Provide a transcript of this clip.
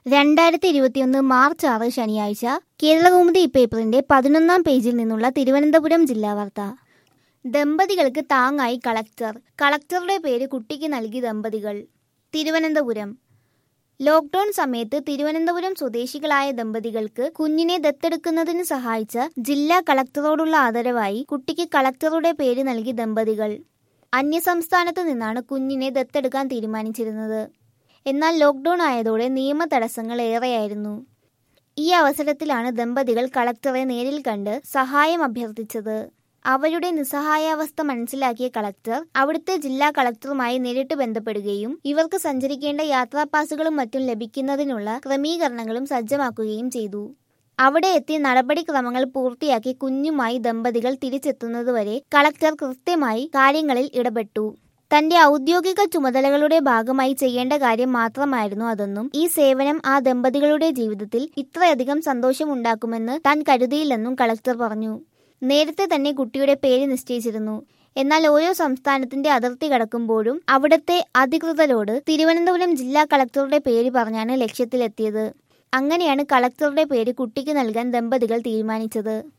രണ്ടായിരത്തി ഇരുപത്തിയൊന്ന് മാർച്ച് ആറ് ശനിയാഴ്ച കേരളകൗമുദി പേപ്പറിന്റെ പതിനൊന്നാം പേജിൽ നിന്നുള്ള തിരുവനന്തപുരം ജില്ലാ വാർത്ത ദമ്പതികൾക്ക് താങ്ങായി കളക്ടർ കളക്ടറുടെ പേര് കുട്ടിക്ക് നൽകി ദമ്പതികൾ തിരുവനന്തപുരം ലോക്ക്ഡൌൺ സമയത്ത് തിരുവനന്തപുരം സ്വദേശികളായ ദമ്പതികൾക്ക് കുഞ്ഞിനെ ദത്തെടുക്കുന്നതിന് സഹായിച്ച ജില്ലാ കളക്ടറോടുള്ള ആദരവായി കുട്ടിക്ക് കളക്ടറുടെ പേര് നൽകി ദമ്പതികൾ അന്യസംസ്ഥാനത്ത് നിന്നാണ് കുഞ്ഞിനെ ദത്തെടുക്കാൻ തീരുമാനിച്ചിരുന്നത് എന്നാൽ ലോക്ക്ഡൌൺ ആയതോടെ നിയമ തടസ്സങ്ങൾ ഏറെയായിരുന്നു ഈ അവസരത്തിലാണ് ദമ്പതികൾ കളക്ടറെ നേരിൽ കണ്ട് സഹായം അഭ്യർത്ഥിച്ചത് അവരുടെ നിസ്സഹായാവസ്ഥ മനസ്സിലാക്കിയ കളക്ടർ അവിടുത്തെ ജില്ലാ കളക്ടറുമായി നേരിട്ട് ബന്ധപ്പെടുകയും ഇവർക്ക് സഞ്ചരിക്കേണ്ട യാത്രാ പാസുകളും മറ്റും ലഭിക്കുന്നതിനുള്ള ക്രമീകരണങ്ങളും സജ്ജമാക്കുകയും ചെയ്തു അവിടെ എത്തി നടപടിക്രമങ്ങൾ പൂർത്തിയാക്കി കുഞ്ഞുമായി ദമ്പതികൾ തിരിച്ചെത്തുന്നതുവരെ കളക്ടർ കൃത്യമായി കാര്യങ്ങളിൽ ഇടപെട്ടു തന്റെ ഔദ്യോഗിക ചുമതലകളുടെ ഭാഗമായി ചെയ്യേണ്ട കാര്യം മാത്രമായിരുന്നു അതെന്നും ഈ സേവനം ആ ദമ്പതികളുടെ ജീവിതത്തിൽ ഇത്രയധികം സന്തോഷമുണ്ടാക്കുമെന്ന് താൻ കരുതിയില്ലെന്നും കളക്ടർ പറഞ്ഞു നേരത്തെ തന്നെ കുട്ടിയുടെ പേര് നിശ്ചയിച്ചിരുന്നു എന്നാൽ ഓരോ സംസ്ഥാനത്തിന്റെ അതിർത്തി കടക്കുമ്പോഴും അവിടുത്തെ അധികൃതരോട് തിരുവനന്തപുരം ജില്ലാ കളക്ടറുടെ പേര് പറഞ്ഞാണ് ലക്ഷ്യത്തിലെത്തിയത് അങ്ങനെയാണ് കളക്ടറുടെ പേര് കുട്ടിക്ക് നൽകാൻ ദമ്പതികൾ തീരുമാനിച്ചത്